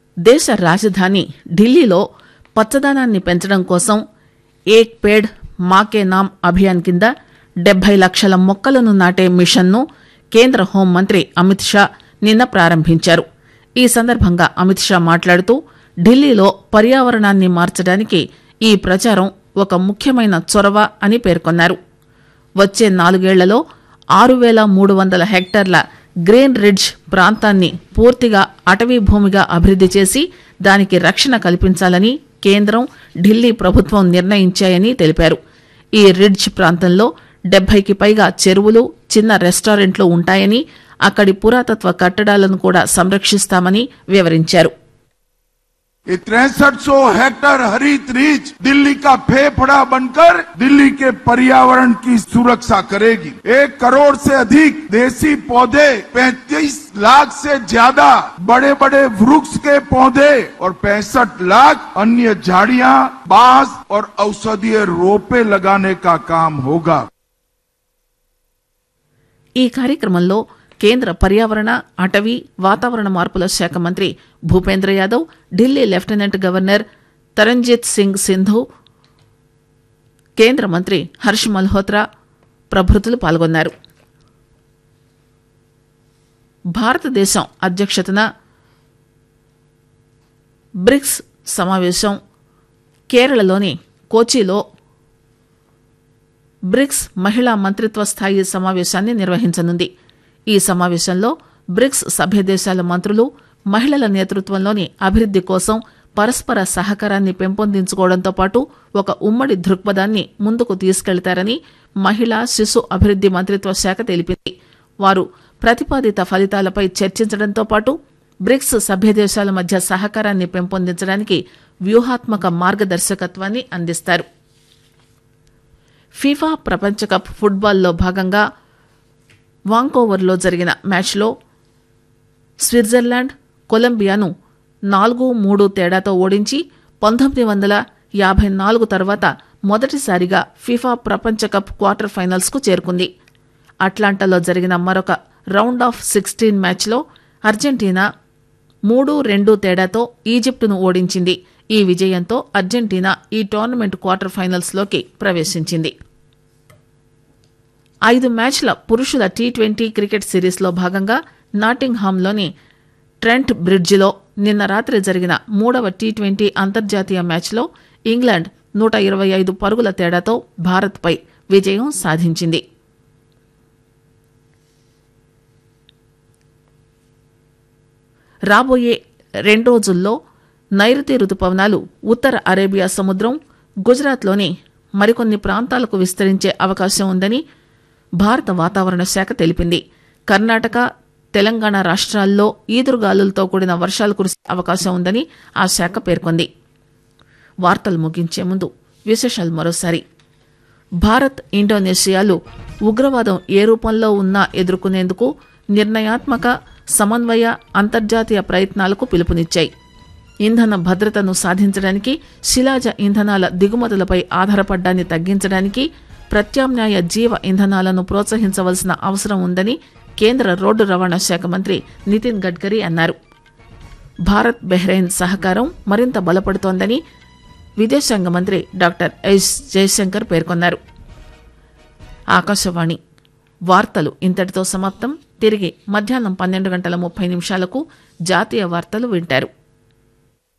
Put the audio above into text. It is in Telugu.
దేశ రాజధాని ఢిల్లీలో పచ్చదనాన్ని పెంచడం కోసం ఏక్ పేడ్ మాకే నామ్ అభియాన్ కింద డెబ్బై లక్షల మొక్కలను నాటే మిషన్ను కేంద్ర హోంమంత్రి అమిత్ షా నిన్న ప్రారంభించారు ఈ సందర్భంగా అమిత్ షా మాట్లాడుతూ ఢిల్లీలో పర్యావరణాన్ని మార్చడానికి ఈ ప్రచారం ఒక ముఖ్యమైన చొరవ అని పేర్కొన్నారు వచ్చే నాలుగేళ్లలో ఆరు వేల మూడు వందల హెక్టార్ల గ్రీన్ రిడ్జ్ ప్రాంతాన్ని పూర్తిగా అటవీ భూమిగా అభివృద్ది చేసి దానికి రక్షణ కల్పించాలని కేంద్రం ఢిల్లీ ప్రభుత్వం నిర్ణయించాయని తెలిపారు ఈ రిడ్జ్ ప్రాంతంలో డెబ్బైకి పైగా చెరువులు చిన్న రెస్టారెంట్లు ఉంటాయని అక్కడి పురాతత్వ కట్టడాలను కూడా సంరక్షిస్తామని వివరించారు ये तिरसठ सौ हेक्टर हरित रीच दिल्ली का फेफड़ा बनकर दिल्ली के पर्यावरण की सुरक्षा करेगी एक करोड़ से अधिक देसी पौधे 35 लाख से ज्यादा बड़े बड़े वृक्ष के पौधे और पैंसठ लाख अन्य झाड़ियां बांस और औषधीय रोपे लगाने का काम होगा ఈ కార్యక్రమంలో కేంద్ర పర్యావరణ అటవీ వాతావరణ మార్పుల శాఖ మంత్రి భూపేంద్ర యాదవ్ ఢిల్లీ లెఫ్టినెంట్ గవర్నర్ తరంజిత్ సింగ్ సింధు కేంద్ర మంత్రి హర్ష్ మల్హోత్రా ప్రభృతులు పాల్గొన్నారు భారతదేశం అధ్యక్షతన బ్రిక్స్ సమావేశం కేరళలోని కోచిలో బ్రిక్స్ మహిళా మంత్రిత్వ స్థాయి సమావేశాన్ని నిర్వహించనుంది ఈ సమావేశంలో బ్రిక్స్ సభ్య దేశాల మంత్రులు మహిళల నేతృత్వంలోని అభివృద్ది కోసం పరస్పర సహకారాన్ని పెంపొందించుకోవడంతో పాటు ఒక ఉమ్మడి దృక్పథాన్ని ముందుకు తీసుకెళ్తారని మహిళా శిశు అభివృద్ది మంత్రిత్వ శాఖ తెలిపింది వారు ప్రతిపాదిత ఫలితాలపై చర్చించడంతో పాటు బ్రిక్స్ సభ్య దేశాల మధ్య సహకారాన్ని పెంపొందించడానికి వ్యూహాత్మక మార్గదర్శకత్వాన్ని అందిస్తారు ఫీఫా ప్రపంచ కప్ ఫుట్బాల్లో భాగంగా వాంకోవర్లో జరిగిన మ్యాచ్లో స్విట్జర్లాండ్ కొలంబియాను నాలుగు మూడు తేడాతో ఓడించి పంతొమ్మిది వందల యాభై నాలుగు తర్వాత మొదటిసారిగా ఫీఫా ప్రపంచ కప్ క్వార్టర్ ఫైనల్స్కు చేరుకుంది అట్లాంటాలో జరిగిన మరొక రౌండ్ ఆఫ్ సిక్స్టీన్ మ్యాచ్లో అర్జెంటీనా మూడు రెండు తేడాతో ఈజిప్టును ఓడించింది ఈ విజయంతో అర్జెంటీనా ఈ టోర్నమెంట్ క్వార్టర్ ఫైనల్స్లోకి ప్రవేశించింది ఐదు మ్యాచ్ల పురుషుల టీ ట్వంటీ క్రికెట్ సిరీస్లో భాగంగా నాటింగ్హామ్లోని ట్రెంట్ బ్రిడ్జిలో నిన్న రాత్రి జరిగిన మూడవ టీ ట్వంటీ అంతర్జాతీయ మ్యాచ్లో ఇంగ్లాండ్ నూట ఇరవై ఐదు పరుగుల తేడాతో భారత్పై విజయం సాధించింది రాబోయే రెండు రోజుల్లో నైరుతి రుతుపవనాలు ఉత్తర అరేబియా సముద్రం గుజరాత్లోని మరికొన్ని ప్రాంతాలకు విస్తరించే అవకాశం ఉందని భారత వాతావరణ శాఖ తెలిపింది కర్ణాటక తెలంగాణ రాష్ట్రాల్లో ఈదురుగాలులతో కూడిన వర్షాలు కురిసే అవకాశం ఉందని ఆ శాఖ పేర్కొంది వార్తలు ముగించే ముందు విశేషాలు మరోసారి భారత్ ఇండోనేషియాలు ఉగ్రవాదం ఏ రూపంలో ఉన్నా ఎదుర్కొనేందుకు నిర్ణయాత్మక సమన్వయ అంతర్జాతీయ ప్రయత్నాలకు పిలుపునిచ్చాయి ఇంధన భద్రతను సాధించడానికి శిలాజ ఇంధనాల దిగుమతులపై ఆధారపడ్డాన్ని తగ్గించడానికి ప్రత్యామ్నాయ జీవ ఇంధనాలను ప్రోత్సహించవలసిన అవసరం ఉందని కేంద్ర రోడ్డు రవాణా శాఖ మంత్రి నితిన్ గడ్కరీ అన్నారు భారత్ బెహ్రెయిన్ సహకారం మరింత బలపడుతోందని విదేశాంగ మంత్రి డాక్టర్ ఎస్ జయశంకర్ పేర్కొన్నారు ఆకాశవాణి వార్తలు ఇంతటితో సమాప్తం తిరిగి మధ్యాహ్నం పన్నెండు గంటల ముప్పై నిమిషాలకు జాతీయ వార్తలు వింటారు